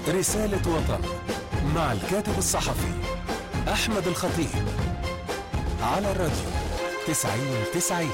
رسالة وطن مع الكاتب الصحفي أحمد الخطيب على الراديو تسعين تسعين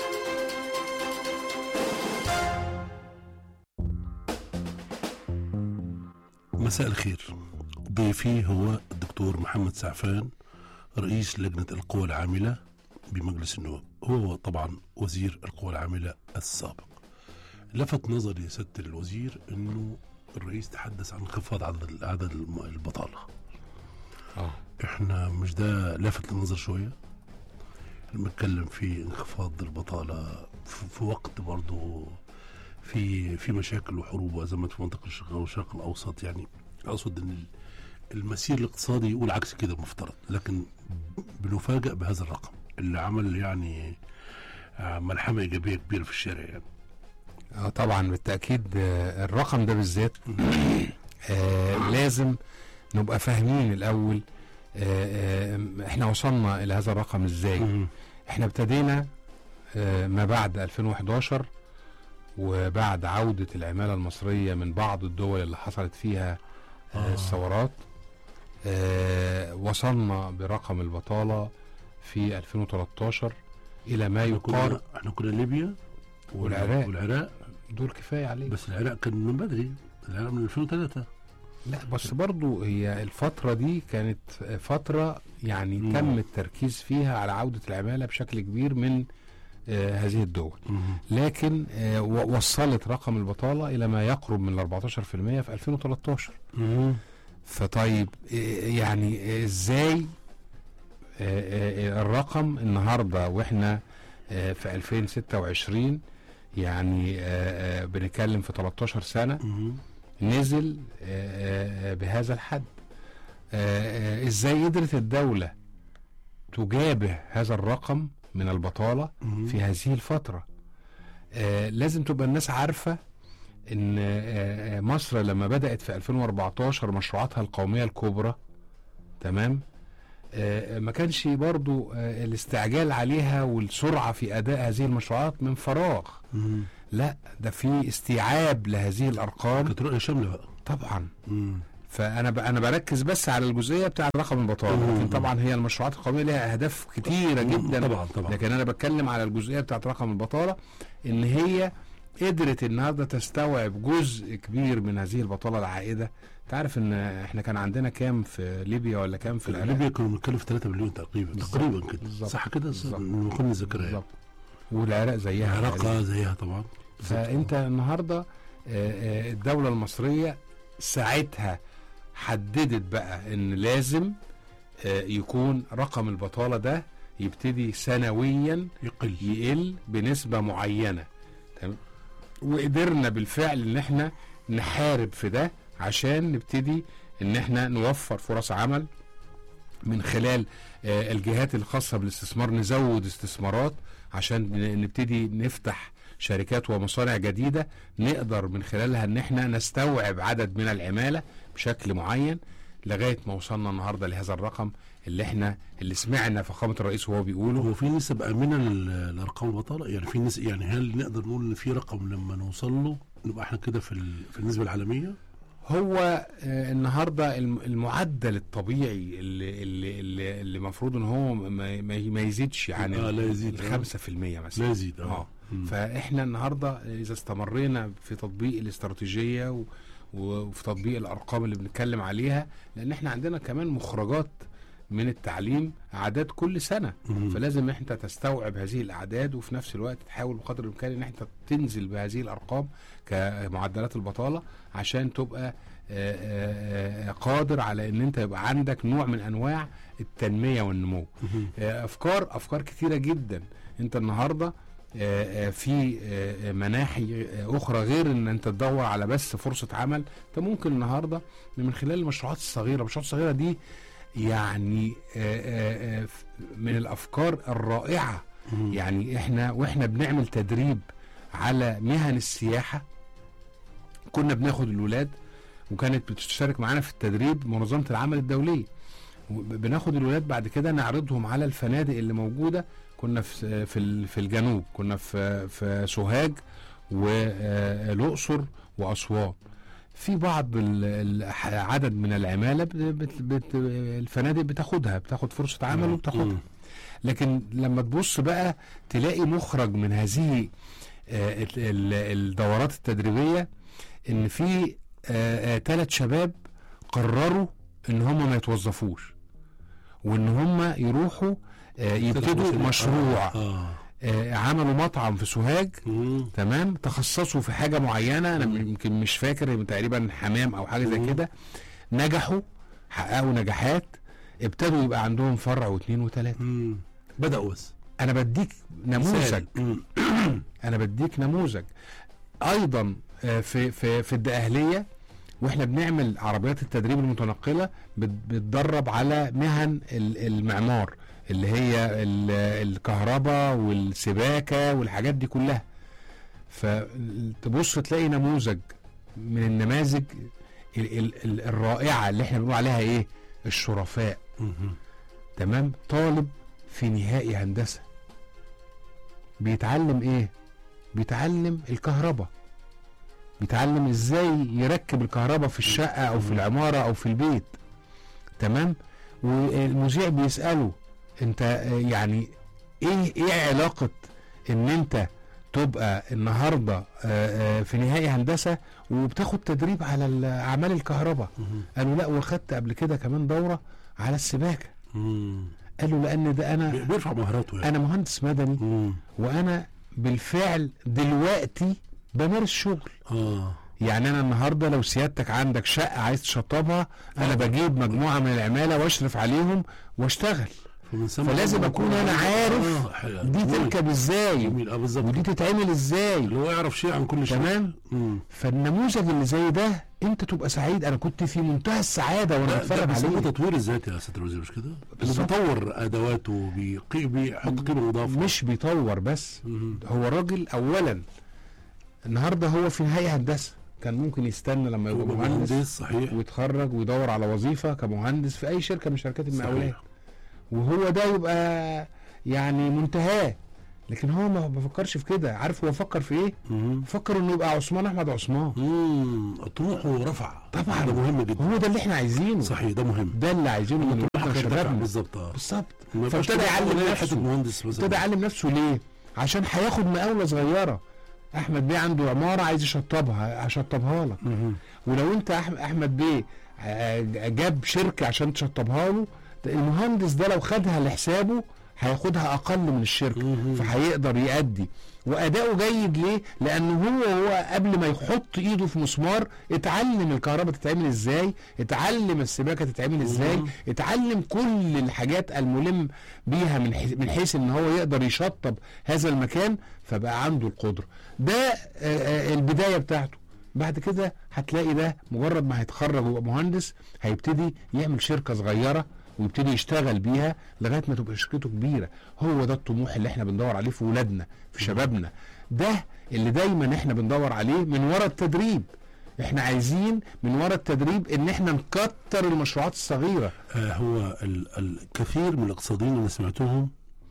مساء الخير ضيفي هو الدكتور محمد سعفان رئيس لجنة القوى العاملة بمجلس النواب هو طبعا وزير القوى العاملة السابق لفت نظري سيادة الوزير انه الرئيس تحدث عن انخفاض عدد عدد الم- البطالة اه احنا مش ده لافت للنظر شوية لما نتكلم في انخفاض البطالة في, في وقت برضه في في مشاكل وحروب وازمات في منطقة الشرق والشرق الاوسط يعني اقصد ان ال- المسير الاقتصادي يقول عكس كده المفترض لكن بنفاجأ بهذا الرقم اللي عمل يعني آه، ملحمة إيجابية كبيرة في الشارع يعني اه طبعا بالتاكيد آه، الرقم ده بالذات آه لازم نبقى فاهمين الاول آه آه احنا وصلنا الى هذا الرقم ازاي مم. احنا ابتدينا آه ما بعد 2011 وبعد عودة العمالة المصرية من بعض الدول اللي حصلت فيها آه آه. الثورات آه وصلنا برقم البطالة في 2013 إلى ما احنا يقارب كنا احنا كنا ليبيا والعراق. والعراق دول كفاية عليه بس العراق كان من بدري العراق من 2003 لا بس برضو هي الفترة دي كانت فترة يعني مم. تم التركيز فيها على عودة العمالة بشكل كبير من آه هذه الدول لكن آه و- وصلت رقم البطالة إلى ما يقرب من ال 14% في 2013 مم. فطيب آه يعني آه ازاي آه آه الرقم النهاردة واحنا آه في 2026 يعني آه آه بنتكلم في 13 سنة مم. نزل آه، آه، بهذا الحد آه، آه، ازاي قدرت الدولة تجابه هذا الرقم من البطالة مم. في هذه الفترة آه، لازم تبقى الناس عارفة ان آه، آه، مصر لما بدأت في 2014 مشروعاتها القومية الكبرى تمام آه، ما كانش برضو آه، الاستعجال عليها والسرعة في أداء هذه المشروعات من فراغ مم. لا ده في استيعاب لهذه الأرقام كانت رؤية شاملة بقى طبعا مم. فانا ب... انا بركز بس على الجزئيه بتاع رقم البطاله مم. لكن طبعا هي المشروعات القوميه ليها اهداف كتيره جدا طبعا طبعا لكن انا بتكلم على الجزئيه بتاعت رقم البطاله ان هي قدرت النهارده تستوعب جزء كبير من هذه البطاله العائده انت عارف ان احنا كان عندنا كام في ليبيا ولا كام في في العراق ليبيا كانوا بنتكلم في 3 مليون تقريبا بالظبط. تقريبا كده بالظبط. صح كده بالظبط. من كل الذاكره يعني بالظبط والعراق زيها العراق تقريباً. آه، زيها طبعا فانت النهارده آه، آه، الدوله المصريه ساعتها حددت بقى ان لازم آه، يكون رقم البطاله ده يبتدي سنويا يقل يقل بنسبه معينه تمام وقدرنا بالفعل ان احنا نحارب في ده عشان نبتدي ان احنا نوفر فرص عمل من خلال آه، الجهات الخاصه بالاستثمار نزود استثمارات عشان ن- نبتدي نفتح شركات ومصانع جديده نقدر من خلالها ان احنا نستوعب عدد من العماله بشكل معين لغايه ما وصلنا النهارده لهذا الرقم اللي احنا اللي سمعنا فخامه الرئيس وهو بيقوله هو في نسب امنه لل- لارقام البطاله يعني في نسب يعني هل نقدر نقول ان في رقم لما نوصل له نبقى احنا كده في ال- في النسبه العالميه هو آه، النهارده الم- المعدل الطبيعي اللي اللي اللي اللي المفروض ان هو ما, ما ما يزيدش عن آه، لا يزيد، ال آه. 5% مثلا لا يزيد اه مم. فاحنا النهارده اذا استمرينا في تطبيق الاستراتيجيه و- وفي تطبيق الارقام اللي بنتكلم عليها لان احنا عندنا كمان مخرجات من التعليم اعداد كل سنه مم. فلازم انت تستوعب هذه الاعداد وفي نفس الوقت تحاول بقدر الامكان ان انت تنزل بهذه الارقام كمعدلات البطاله عشان تبقى آه، آه، آه، قادر على ان انت يبقى عندك نوع من انواع التنميه والنمو مم. آه، افكار افكار كتيره جدا انت النهارده آه، آه، في آه، آه، مناحي آه، اخرى غير ان انت تدور على بس فرصه عمل انت ممكن النهارده من خلال المشروعات الصغيره المشروعات الصغيره دي يعني آه، آه، آه، من الافكار الرائعه مم. يعني احنا واحنا بنعمل تدريب على مهن السياحه كنا بناخد الولاد وكانت بتشترك معانا في التدريب منظمه العمل الدوليه بناخد الولاد بعد كده نعرضهم على الفنادق اللي موجوده كنا في في ال- في الجنوب كنا في في سوهاج والاقصر واسوان في بعض ال- ال- عدد من العماله بت بت بت الفنادق بتاخدها بتاخد فرصه عمل وبتاخدها مم. لكن لما تبص بقى تلاقي مخرج من هذه آه، ال- ال- الدورات التدريبيه ان في ثلاث شباب قرروا ان هم ما يتوظفوش وان هم يروحوا آه، يبتدوا مشروع اه آه، عملوا مطعم في سوهاج مم. تمام تخصصوا في حاجه معينه انا يمكن مش فاكر تقريبا حمام او حاجه زي مم. كده نجحوا حققوا نجاحات ابتدوا يبقى عندهم فرع واثنين وثلاثه مم. بدأوا بس انا بديك نموذج مثال. مم. انا بديك نموذج ايضا آه، في في في الدقهليه واحنا بنعمل عربيات التدريب المتنقله بت- بتدرب على مهن ال- المعمار اللي هي ال- الكهرباء والسباكه والحاجات دي كلها فتبص تلاقي نموذج من النماذج ال- ال- ال- الرائعه اللي احنا بنقول عليها ايه الشرفاء مم. تمام طالب في نهائي هندسه بيتعلم ايه بيتعلم الكهرباء بيتعلم ازاي يركب الكهرباء في الشقه او في العماره او في البيت تمام والمذيع بيساله انت آه، يعني ايه ايه علاقه ان انت تبقى النهارده آه، آه، في نهائي هندسه وبتاخد تدريب على ال- اعمال الكهرباء مم. قالوا لا واخدت قبل كده كمان دوره على السباكه مم. قالوا لان ده انا بي- بيرفع مهاراته يعني انا مهندس مدني مم. وانا بالفعل دلوقتي بمارس شغل اه يعني انا النهارده لو سيادتك عندك شقه عايز تشطبها انا بجيب مجموعه من العماله واشرف عليهم واشتغل فمن ثم فلازم أكون أنا عارف آه، حلو. دي جميل. تركب ازاي جميل اه بالظبط ودي تتعمل ازاي اللي هو يعرف شيء عن كل شيء تمام مم. فالنموذج اللي زي ده انت تبقى سعيد انا كنت في منتهى السعاده وانا ده, ده بتفرج بيسموه عليه تطوير الذات يا سيد الوزير مش كده؟ انه بالظبط. بيطور ادواته بيقي- بيحط قيمه مضافه مش بيطور بس مم. هو راجل اولا النهارده هو في نهاية هندسه كان ممكن يستنى لما يبقى يبقى مهندس مهندس صحيح ويتخرج ويدور على وظيفه كمهندس في اي شركه من شركات المقاولات صحيح. وهو ده يبقى يعني منتهاه لكن هو ما بفكرش في كده عارف هو فكر في ايه مم. فكر انه يبقى عثمان احمد عثمان مم. طموحه رفع طبعا. ده مهم جدا هو ده اللي احنا عايزينه صحيح ده مهم ده اللي عايزينه من طموحك احنا يرتفع شبابنا بالظبط اه بالظبط ما يبقاش فابتدى طموحه يعلم قليل نفسه. حته مهندس مثلا ابتدى يعلم نفسه ليه عشان هياخد مقاوله صغيره احمد بيه عنده عماره عايز يشطبها هشطبها لك مم. ولو انت أح- احمد بيه آه، جاب شركه عشان تشطبها له ده المهندس ده لو خدها لحسابه هياخدها اقل من الشركه مم. فهيقدر يأدي واداؤه جيد ليه لانه هو هو قبل ما يحط ايده في مسمار اتعلم الكهرباء تتعمل ازاي اتعلم السباكه تتعمل ازاي مم. اتعلم كل الحاجات الملم بيها من حيث من حيث ان هو يقدر يشطب هذا المكان فبقى عنده القدره ده آه، آه، البدايه بتاعته بعد كده هتلاقي ده مجرد ما هيتخرج ويبقى مهندس هيبتدي يعمل شركه صغيره ويبتدي يشتغل بيها لغايه ما تبقى شركته كبيره هو ده الطموح اللي احنا بندور عليه في ولادنا في شبابنا ده اللي دايما احنا بندور عليه من ورا التدريب احنا عايزين من ورا التدريب ان احنا نكتر المشروعات الصغيره آه هو ال- الكثير من الاقتصاديين اللي سمعتهم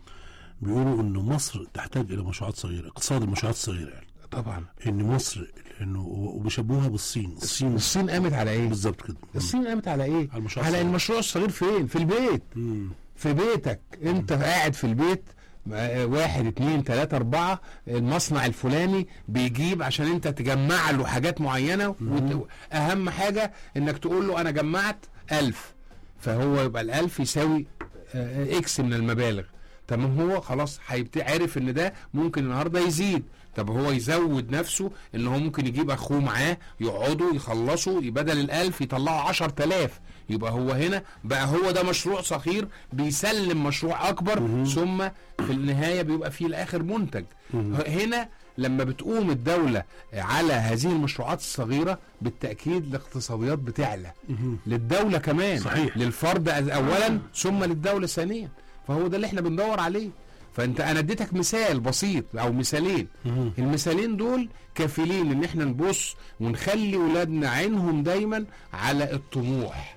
بيقولوا انه مصر تحتاج الى مشروعات صغيره اقتصاد المشروعات الصغيره يعني طبعا ان مصر انه وبيشبهوها بالصين الصين الصين قامت على ايه بالظبط كده الصين قامت على ايه على المشروع على الصغير. المشروع الصغير فين في البيت مم. في بيتك انت قاعد في البيت آه، واحد اتنين تلاتة اربعة المصنع الفلاني بيجيب عشان انت تجمع له حاجات معينة وت... اهم حاجة انك تقول له انا جمعت الف فهو يبقى الالف يساوي آه، اكس من المبالغ تمام هو خلاص هيبت- عارف ان ده ممكن النهارده يزيد طب هو يزود نفسه ان هو ممكن يجيب اخوه معاه يقعدوا يخلصوا بدل الالف يطلعوا عشر تلاف يبقى هو هنا بقى هو ده مشروع صغير بيسلم مشروع اكبر ثم في النهايه بيبقى فيه الاخر منتج هنا لما بتقوم الدولة على هذه المشروعات الصغيرة بالتأكيد الاقتصاديات بتعلى للدولة كمان صحيح. للفرد أز- أولا ثم للدولة ثانيا فهو ده اللي احنا بندور عليه فانت انا اديتك مثال بسيط او مثالين مم. المثالين دول كافلين ان احنا نبص ونخلي ولادنا عينهم دايما على الطموح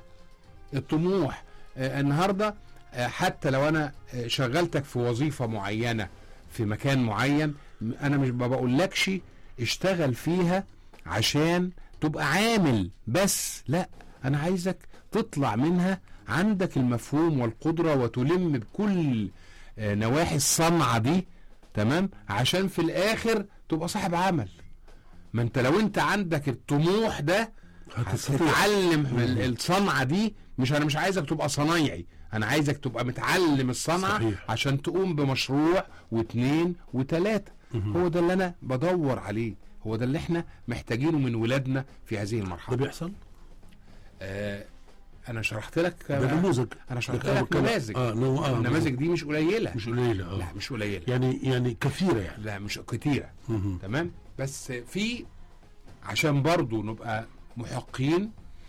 الطموح آه النهارده آه حتى لو انا آه شغلتك في وظيفه معينه في مكان معين م- انا مش ما بقولكش اشتغل فيها عشان تبقى عامل بس لا انا عايزك تطلع منها عندك المفهوم والقدرة وتلم بكل آه، نواحي الصنعة دي تمام عشان في الاخر تبقى صاحب عمل ما انت لو انت عندك الطموح ده هتستطيع هتتعلم ال- الصنعة دي مش انا مش عايزك تبقى صنايعي انا عايزك تبقى متعلم الصنعة صحيح. عشان تقوم بمشروع واثنين وثلاثة هو ده اللي انا بدور عليه هو ده اللي احنا محتاجينه من ولادنا في هذه ده المرحلة بيحصل آه انا شرحت لك ده نموذج انا شرحت ده لك بتكلم- نماذج اه نو- آه النماذج دي مش قليلة مش قليله اه لا مش قليلة يعني يعني كثيره يعني لا مش كتيرة مهم. تمام بس في عشان برضو نبقى محقين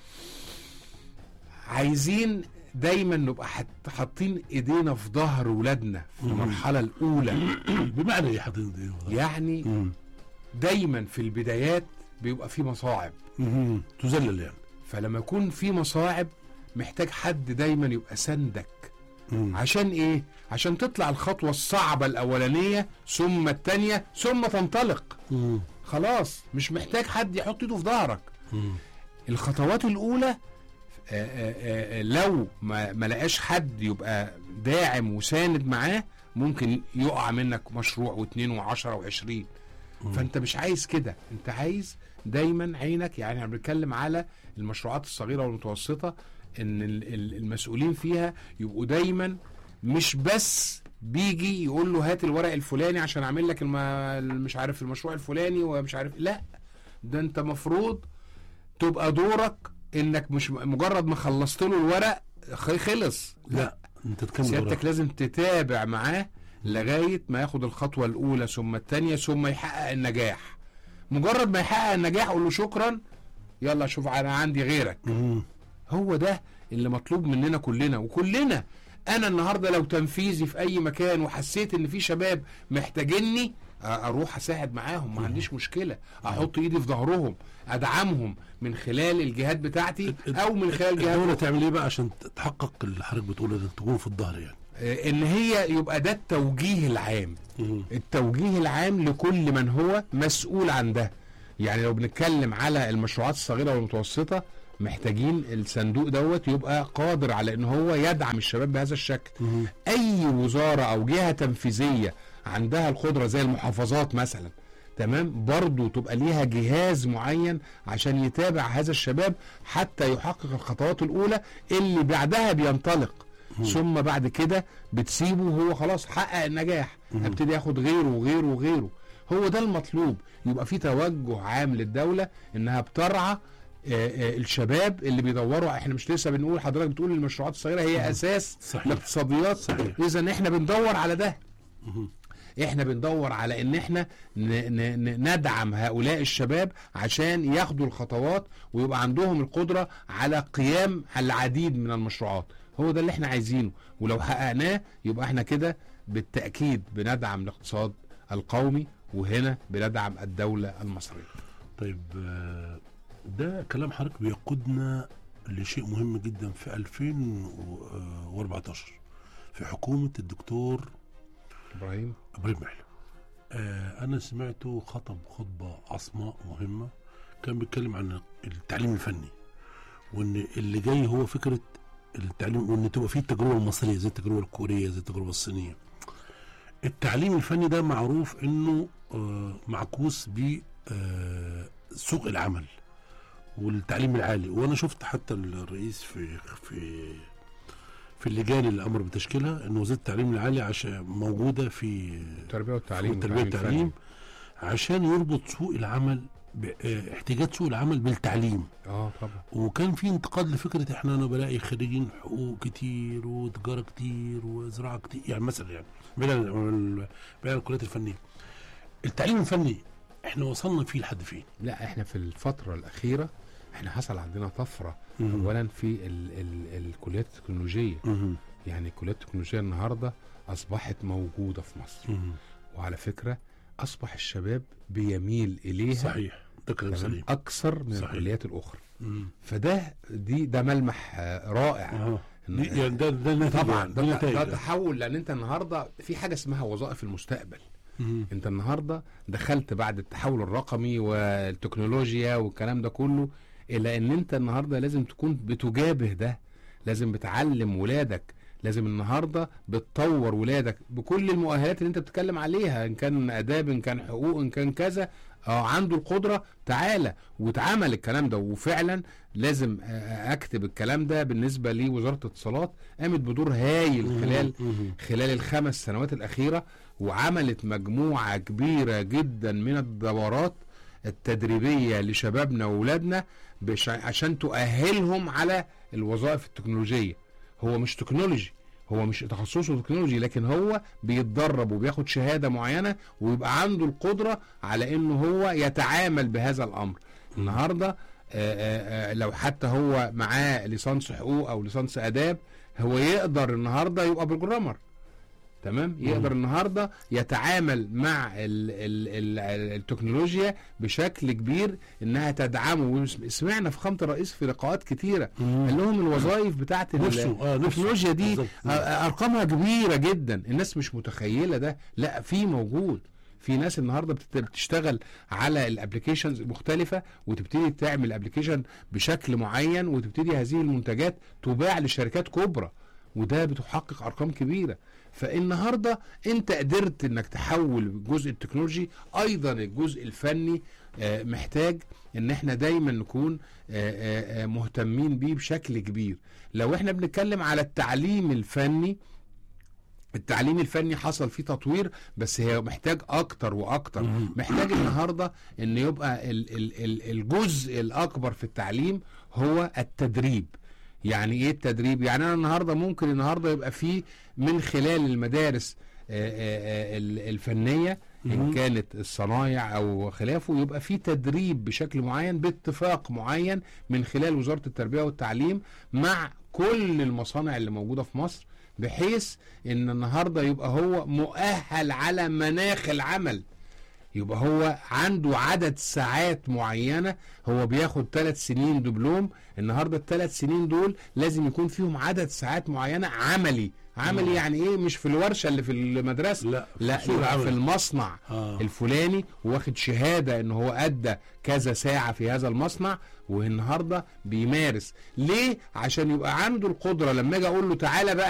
عايزين دايما نبقى حت- حاطين ايدينا في ظهر ولادنا في المرحله الاولى بمعنى ايه حضرتك دي؟ يعني مم. دايما في البدايات بيبقى في مصاعب مهم. تذلل يعني فلما يكون في مصاعب محتاج حد دايما يبقى سندك مم. عشان ايه عشان تطلع الخطوه الصعبه الاولانيه ثم الثانيه ثم تنطلق مم. خلاص مش محتاج حد يحط ايده في ظهرك مم. الخطوات الاولى آه، آه، آه، لو ما ما لقاش حد يبقى داعم وساند معاه ممكن يقع منك مشروع واثنين وعشرة وعشرين فانت مش عايز كده انت عايز دايما عينك يعني احنا بنتكلم على المشروعات الصغيرة والمتوسطة ان ال- ال- المسؤولين فيها يبقوا دايما مش بس بيجي يقول له هات الورق الفلاني عشان اعمل لك الم... مش عارف المشروع الفلاني ومش عارف لا ده انت مفروض تبقى دورك انك مش مجرد ما خلصت له الورق خ- خلص لا انت تكمل سيادتك وراك. لازم تتابع معاه لغايه ما ياخد الخطوه الاولى ثم الثانيه ثم يحقق النجاح مجرد ما يحقق النجاح قول له شكرا يلا شوف انا عندي غيرك مم. هو ده اللي مطلوب مننا كلنا وكلنا انا النهارده لو تنفيذي في اي مكان وحسيت ان في شباب محتاجيني أ- اروح اساعد معاهم ما عنديش مشكله احط ايدي في ظهرهم ادعمهم من خلال الجهات بتاعتي او من خلال جهات الدولة تعمل ايه بقى عشان تحقق اللي حضرتك بتقوله ده تكون في الظهر يعني آه، ان هي يبقى ده التوجيه العام التوجيه العام لكل من هو مسؤول عن ده يعني لو بنتكلم على المشروعات الصغيرة والمتوسطة محتاجين الصندوق دوت يبقى قادر على ان هو يدعم الشباب بهذا الشكل اي وزارة او جهة تنفيذية عندها القدرة زي المحافظات مثلا تمام برضو تبقى ليها جهاز معين عشان يتابع هذا الشباب حتى يحقق الخطوات الاولى اللي بعدها بينطلق ثم بعد كده بتسيبه وهو خلاص حقق النجاح ابتدي ياخد غيره وغيره وغيره هو ده المطلوب يبقى في توجه عام للدولة انها بترعى آه، آه، الشباب اللي بيدوروا احنا مش لسه بنقول حضرتك بتقول المشروعات الصغيره هي اساس صحيح. الاقتصاديات صحيح. اذا احنا بندور على ده احنا بندور على ان احنا ن ن ن ندعم هؤلاء الشباب عشان ياخدوا الخطوات ويبقى عندهم القدرة على قيام العديد من المشروعات هو ده اللي احنا عايزينه ولو حققناه يبقى احنا كده بالتأكيد بندعم الاقتصاد القومي وهنا بندعم الدولة المصرية طيب آه، ده كلام حضرتك بيقودنا لشيء مهم جدا في 2014 في حكومة الدكتور ابراهيم ابراهيم محلى آه انا سمعته خطب خطبه عصماء مهمه كان بيتكلم عن التعليم الفني وان اللي جاي هو فكره التعليم وان تبقى فيه التجربه المصريه زي التجربه الكوريه زي التجربه الصينيه التعليم الفني ده معروف انه آه معكوس ب آه سوق العمل والتعليم العالي وانا شفت حتى الرئيس في في في اللجان اللي امر بتشكيلها ان وزاره التعليم العالي عشان موجوده في التربية والتعليم التربيه والتعليم عشان يربط سوق العمل ب- آه، احتياجات سوق العمل بالتعليم اه طبعا وكان في انتقاد لفكره احنا انا بلاقي خريجين حقوق كتير وتجاره كتير وزراعه كتير يعني مثلا يعني بعيد عن عن- بعيد عن الكليات الفنيه التعليم الفني احنا وصلنا فيه لحد فين؟ لا احنا في الفترة الأخيرة احنا حصل عندنا طفرة مم. أولا في ال ال الكليات التكنولوجية مهم. يعني الكليات التكنولوجية النهاردة أصبحت موجودة في مصر مهم. وعلى فكرة أصبح الشباب بيميل إليها صحيح ده كلام تمام؟ سليم أكثر من صحيح. الكليات الأخرى مم. فده دي ده ملمح آه، رائع اه إن- دي- يعني ده ده نتيجة طبعا يعني، ده, دي ده, نتائج. ده تحول لان انت النهارده في حاجه اسمها وظائف المستقبل مم. انت النهارده دخلت بعد التحول الرقمي والتكنولوجيا والكلام ده كله الى ان انت النهارده لازم تكون بتجابه ده لازم بتعلم ولادك لازم النهارده بتطور ولادك بكل المؤهلات اللي انت بتتكلم عليها ان كان اداب ان كان حقوق ان كان كذا اه عنده القدره تعالى واتعمل الكلام ده وفعلا لازم آه، اكتب الكلام ده بالنسبه لوزاره الاتصالات قامت بدور هايل خلال مم. خلال الخمس سنوات الأخيرة وعملت مجموعة كبيرة جدا من الدورات التدريبية لشبابنا وولادنا بش- عشان تؤهلهم على الوظائف التكنولوجية هو مش تكنولوجي هو مش تخصصه تكنولوجي لكن هو بيتدرب وبياخد شهادة معينة ويبقى عنده القدرة على انه هو يتعامل بهذا الامر النهاردة آه، آه، آه، لو حتى هو معاه ليسانس حقوق او ليسانس اداب هو يقدر النهارده يبقى بروجرامر تمام يقدر النهارده يتعامل مع ال ال ال التكنولوجيا بشكل كبير انها تدعمه وسمعنا فخامه الرئيس في لقاءات كتيره مم. قال لهم الوظائف بتاعت ال- نفسه اه نفسه التكنولوجيا دي بالظبط. أ- ارقامها كبيره جدا الناس مش متخيله ده لا في موجود في ناس النهارده بتت- بتشتغل على الابلكيشنز مختلفه وتبتدي تعمل ابلكيشن بشكل معين وتبتدي هذه المنتجات تباع لشركات كبرى وده بتحقق ارقام كبيره فالنهارده انت قدرت انك تحول الجزء التكنولوجي ايضا الجزء الفني آه، محتاج ان احنا دايما نكون آه، آه، آه، مهتمين بيه بشكل كبير لو احنا بنتكلم على التعليم الفني التعليم الفني حصل فيه تطوير بس هي محتاج اكتر واكتر مم. محتاج النهارده ان يبقى ال ال ال الجزء الاكبر في التعليم هو التدريب يعني ايه التدريب يعني انا النهارده ممكن النهارده يبقى فيه من خلال المدارس آه، آه، آه، ال- الفنيه ان مم. كانت الصنايع او خلافه يبقى في تدريب بشكل معين باتفاق معين من خلال وزاره التربيه والتعليم مع كل المصانع اللي موجوده في مصر بحيث ان النهارده يبقى هو مؤهل على مناخ العمل يبقى هو عنده عدد ساعات معينة هو بياخد ثلاث سنين دبلوم النهاردة الثلاث سنين دول لازم يكون فيهم عدد ساعات معينة عملي عملي مم. يعني ايه مش في الورشة اللي في المدرسة لا لا سوق يبقى في العمل. المصنع آه. الفلاني واخد شهادة ان هو ادى كذا ساعة في هذا المصنع والنهاردة بيمارس ليه عشان يبقى عنده القدرة لما اجي اقول له تعالى بقى